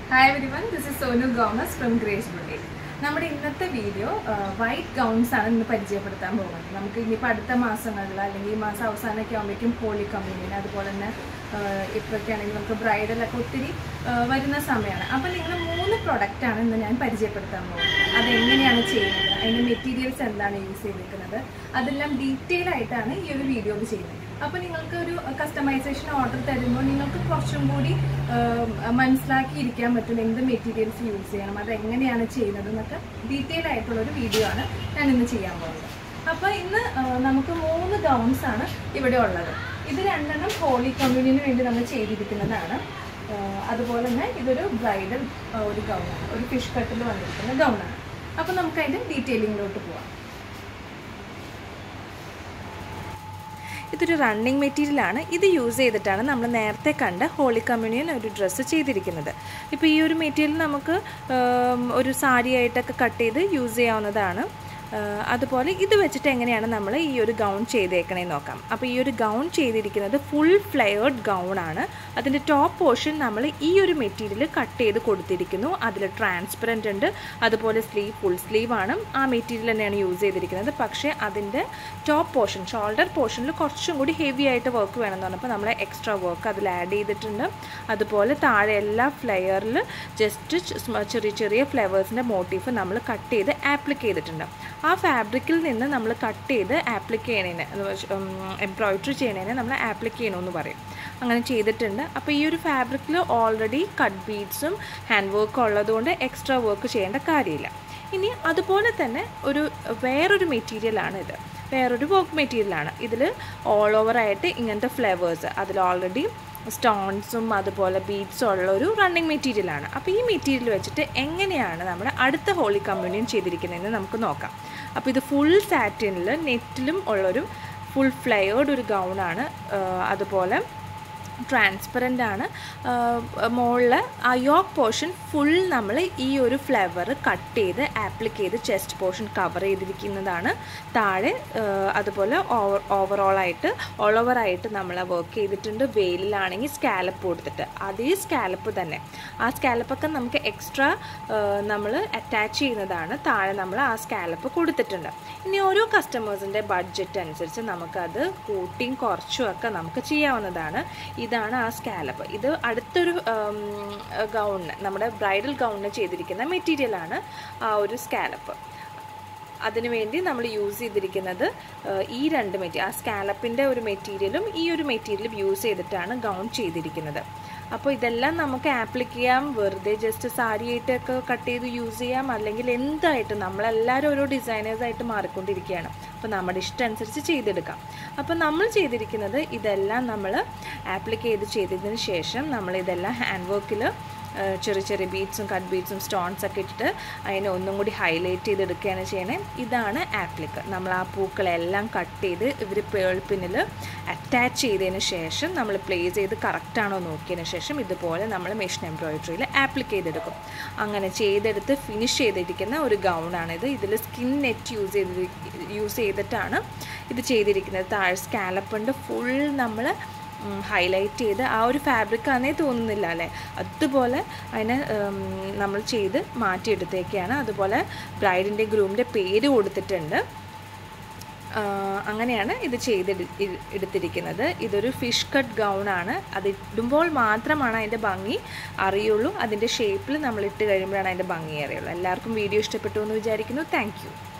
hi everyone this is Sonu Gomes from grace boutique നമ്മുടെ ഇന്നത്തെ video white gowns ആണ് ഇന്ന് പരിചയപ്പെടുത്താൻ പോകുന്നത് നമുക്ക് ഇനിയിപ്പോൾ അടുത്ത മാസങ്ങളിൽ അല്ലെങ്കിൽ ഈ മാസം അവസാനമൊക്കെ ആകുമ്പോഴേക്കും ഹോളി കമ്മ്യൂണിയൻ അതുപോലെ തന്നെ ഇപ്പോഴൊക്കെ ആണെങ്കിൽ നമുക്ക് ബ്രൈഡലൊക്കെ ഒത്തിരി ആ, വരുന്ന സമയമാണ് അപ്പോൾ നിങ്ങൾ മൂന്ന് പ്രൊഡക്റ്റാണ് ഇന്ന് ഞാൻ പരിചയപ്പെടുത്താൻ പോകുന്നത് അതെങ്ങനെയാണ് ചെയ്യുന്നത് അതിൻ്റെ മെറ്റീരിയൽസ് എന്താണ് യൂസ് ചെയ്തിരിക്കുന്നത് അതെല്ലാം ഡീറ്റെയിൽ ആയിട്ടാണ് ഈ ഒരു വീഡിയോയിൽ ചെയ്യുന്നത് അപ്പോൾ നിങ്ങൾക്ക് ഒരു കസ്റ്റമൈസേഷൻ ഓർഡർ തരുമ്പോൾ നിങ്ങൾക്ക് കുറച്ചും കൂടി ആം, മനസ്സിലാക്കിയിരിക്കാൻ പറ്റും എന്ത് മെറ്റീരിയൽസ് യൂസ് ചെയ്യണം അത് എങ്ങനെയാണ് ചെയ്യുന്നത് എന്നൊക്കെ ഡീറ്റെയിൽ ആയിട്ടുള്ള ഒരു വീഡിയോ ആണ് ഞാൻ ഇന്ന് ചെയ്യാൻ പോകുന്നത് അപ്പോൾ ഇന്ന് ആ, നമുക്ക് മൂന്ന് ഗൗൺസ് ആണ് ഇവിടെ ഉള്ളത് ഇത് രണ്ടെണ്ണം ഹോളി കമ്മ്യൂണിന് വേണ്ടി നമ്മൾ ചെയ്തിരിക്കുന്നതാണ് ആ, അതുപോലെ തന്നെ ഇതൊരു ബ്രൈഡൽ ഒരു ഗൗണാണ് ഒരു ഫിഷ് കട്ടിൽ വന്നിരിക്കുന്ന ഗൗണാണ് അപ്പോൾ നമുക്ക് അതിൻ്റെ ഡീറ്റെയിലിങ്ങിലോട്ട് പോവാം ഇതൊരു റണ്ണിങ് മെറ്റീരിയലാണ് ഇത് യൂസ് ചെയ്തിട്ടാണ് നമ്മൾ നേരത്തെ കണ്ട ഹോളി കമ്മ്യൂണിയൻ ഒരു ഡ്രസ്സ് ചെയ്തിരിക്കുന്നത് ഇപ്പോൾ ഈ ഒരു മെറ്റീരിയൽ നമുക്ക് ഉം, ഒരു സാരി ആയിട്ടൊക്കെ കട്ട് ചെയ്ത് യൂസ് ചെയ്യാവുന്നതാണ് ആ, അതുപോലെ ഇത് വെച്ചിട്ട് എങ്ങനെയാണ് നമ്മൾ ഈ ഒരു ഗൗൺ ചെയ്തേക്കണേ നോക്കാം അപ്പോൾ ഈ ഒരു ഗൗൺ ചെയ്തിരിക്കുന്നത് ഫുൾ ഫ്ലെയർഡ് ഗൗൺ ആണ് അതിൻ്റെ ടോപ്പ് പോർഷൻ നമ്മൾ ഈ ഒരു മെറ്റീരിയൽ കട്ട് ചെയ്ത് കൊടുത്തിരിക്കുന്നു അതിൽ ട്രാൻസ്പെറൻ്റ് ഉണ്ട് അതുപോലെ സ്ലീവ് ഫുൾ സ്ലീവ് ആണ് ആ മെറ്റീരിയൽ തന്നെയാണ് യൂസ് ചെയ്തിരിക്കുന്നത് പക്ഷേ അതിൻ്റെ ടോപ്പ് പോർഷൻ ഷോൾഡർ പോർഷനിൽ കുറച്ചും കൂടി ഹെവി ആയിട്ട് വർക്ക് വേണമെന്ന് പറഞ്ഞപ്പോൾ നമ്മൾ എക്സ്ട്രാ വർക്ക് അതിൽ ആഡ് ചെയ്തിട്ടുണ്ട് അതുപോലെ താഴെ എല്ലാ ഫ്ലെയറിൽ ജസ്റ്റ് ചെറിയ ചെറിയ ഫ്ലവേഴ്സിൻ്റെ മോട്ടീഫ് നമ്മൾ കട്ട് ചെയ്ത് ആപ്ലിക്ക് ചെയ്തിട്ടുണ്ട് ആ ഫാബ്രിക്കിൽ നിന്ന് നമ്മൾ കട്ട് ചെയ്ത് ആപ്ലിക്ക് ചെയ്യണേന് എംബ്രോയിഡറി ചെയ്യണേനെ നമ്മൾ ആപ്ലിക്ക് ചെയ്യണമെന്ന് പറയും അങ്ങനെ ചെയ്തിട്ടുണ്ട് അപ്പോൾ ഈ ഒരു ഫാബ്രിക്കിൽ ഓൾറെഡി കട്ട് ബീഡ്സും ഹാൻഡ് വർക്ക് ഉള്ളതുകൊണ്ട് എക്സ്ട്രാ വർക്ക് ചെയ്യേണ്ട കാര്യമില്ല ഇനി അതുപോലെ തന്നെ ഒരു വേറൊരു മെറ്റീരിയലാണ് ഇത് വേറൊരു വർക്ക് മെറ്റീരിയലാണ് ഇതിൽ ഓൾ ഓവർ ആയിട്ട് ഇങ്ങനത്തെ ഫ്ലേവേഴ്സ് അതിൽ ഓൾറെഡി സ്റ്റോൺസും അതുപോലെ ബീഡ്സും ഉള്ള ഒരു റണ്ണിങ് മെറ്റീരിയലാണ് അപ്പോൾ ഈ മെറ്റീരിയൽ വെച്ചിട്ട് എങ്ങനെയാണ് നമ്മുടെ അടുത്ത ഹോളി കമ്മ്യൂണിയൻ ചെയ്തിരിക്കുന്നതെന്ന് നമുക്ക് നോക്കാം അപ്പോൾ ഇത് ഫുൾ സാറ്റിനിൽ നെറ്റിലും ഉള്ളൊരു ഫുൾ ഫ്ലെയേർഡ് ഒരു ഗൗണാണ് അതുപോലെ ട്രാൻസ്പെറൻ്റ് ആണ് മുകളിൽ ആ യോക്ക് പോർഷൻ ഫുൾ നമ്മൾ ഈ ഒരു ഫ്ലവർ കട്ട് ചെയ്ത് ആപ്ലിക്ക് ചെയ്ത് ചെസ്റ്റ് പോർഷൻ കവർ ചെയ്തിരിക്കുന്നതാണ് താഴെ ആ, അതുപോലെ ഓവർ ഓവറോളായിട്ട് ഓൾ ഓവറായിട്ട് നമ്മൾ വർക്ക് ചെയ്തിട്ടുണ്ട് വെയിലിലാണെങ്കിൽ സ്കാലപ്പ് കൊടുത്തിട്ട് അതേ സ്കാലപ്പ് തന്നെ ആ സ്കാലപ്പൊക്കെ നമുക്ക് എക്സ്ട്രാ നമ്മൾ അറ്റാച്ച് ചെയ്യുന്നതാണ് താഴെ നമ്മൾ ആ സ്കാലപ്പ് കൊടുത്തിട്ടുണ്ട് ഇനി ഓരോ കസ്റ്റമേഴ്സിൻ്റെ ബഡ്ജറ്റ് അനുസരിച്ച് നമുക്കത് കൂട്ടിയും കുറച്ചും ഒക്കെ നമുക്ക് ചെയ്യാവുന്നതാണ് ഇതാണ് ആ സ്കാലപ്പ് ഇത് അടുത്തൊരു ഗൗണിന് നമ്മുടെ ബ്രൈഡൽ ഗൗണിന് ചെയ്തിരിക്കുന്ന മെറ്റീരിയലാണ് ആ ഒരു സ്കാലപ്പ് അതിനുവേണ്ടി നമ്മൾ യൂസ് ചെയ്തിരിക്കുന്നത് ആ, ഈ രണ്ട് മെറ്റീരിയൽ ആ സ്കാലപ്പിൻ്റെ ഒരു മെറ്റീരിയലും ഈ ഒരു മെറ്റീരിയലും യൂസ് ചെയ്തിട്ടാണ് ഗൗൺ ചെയ്തിരിക്കുന്നത് അപ്പോൾ ഇതെല്ലാം നമുക്ക് ആപ്ലിക്ക് ചെയ്യാം വെറുതെ ജസ്റ്റ് സാരിയായിട്ടൊക്കെ കട്ട് ചെയ്ത് യൂസ് ചെയ്യാം അല്ലെങ്കിൽ എന്തായിട്ടും നമ്മളെല്ലാവരും ഓരോ ഡിസൈനേഴ്സായിട്ട് മാറിക്കൊണ്ടിരിക്കുകയാണ് അപ്പോൾ നമ്മുടെ ഇഷ്ടം അനുസരിച്ച് ചെയ്തെടുക്കാം അപ്പോൾ നമ്മൾ ചെയ്തിരിക്കുന്നത് ഇതെല്ലാം നമ്മൾ ആപ്ലിക്ക് ചെയ്ത് ചെയ്തതിന് ശേഷം നമ്മൾ ഇതെല്ലാം ഹാൻഡ് വർക്കിൽ ചെറിയ ചെറിയ ബീഡ്സും കട്ട് ബീഡ്സും സ്റ്റോൺസ് ഒക്കെ ഇട്ടിട്ട് അതിനെ ഒന്നും കൂടി ഹൈലൈറ്റ് ചെയ്തെടുക്കുകയാണ് ചെയ്യണേ ഇതാണ് ആപ്ലിക്ക് നമ്മൾ ആ പൂക്കളെല്ലാം കട്ട് ചെയ്ത് ഇവർ പേൾ പിന്നിൽ അറ്റാച്ച് ചെയ്തതിന് ശേഷം നമ്മൾ പ്ലേസ് ചെയ്ത് കറക്റ്റാണോ നോക്കിയതിന് ശേഷം ഇതുപോലെ നമ്മൾ മെഷീൻ എംബ്രോയിഡറിയിൽ ആപ്ലിക്ക് ചെയ്തെടുക്കും അങ്ങനെ ചെയ്തെടുത്ത് ഫിനിഷ് ചെയ്തിരിക്കുന്ന ഒരു ഗൗണാണിത് ഇതിൽ സ്കിൻ നെറ്റ് യൂസ് ചെയ്ത് യൂസ് ചെയ്തിട്ടാണ് ഇത് ചെയ്തിരിക്കുന്നത് താഴെ സ്കാലപ്പുണ്ട് ഫുൾ നമ്മൾ ഹൈലൈറ്റ് ചെയ്ത് ആ ഒരു ഫാബ്രിക് ആണേ തോന്നുന്നില്ല അല്ലേ അതുപോലെ അതിനെ ഉം, നമ്മൾ ചെയ്ത് മാറ്റിയെടുത്തേക്കാണ് അതുപോലെ ബ്രൈഡിൻ്റെ ഗ്രൂമിൻ്റെ പേര് കൊടുത്തിട്ടുണ്ട് ആ, അങ്ങനെയാണ് ഇത് ചെയ്തെടു ഇ- എടുത്തിരിക്കുന്നത് ഇതൊരു ഫിഷ് കട്ട് ഗൗൺ ആണ് അത് ഇടുമ്പോൾ മാത്രമാണ് അതിൻ്റെ ഭംഗി അറിയുള്ളൂ അതിൻ്റെ ഷേപ്പിൽ നമ്മൾ ഇട്ട് കഴിയുമ്പോഴാണ് അതിൻ്റെ ഭംഗി അറിയുള്ളൂ എല്ലാവർക്കും വീഡിയോ ഇഷ്ടപ്പെട്ടു എന്ന് വിചാരിക്കുന്നു താങ്ക്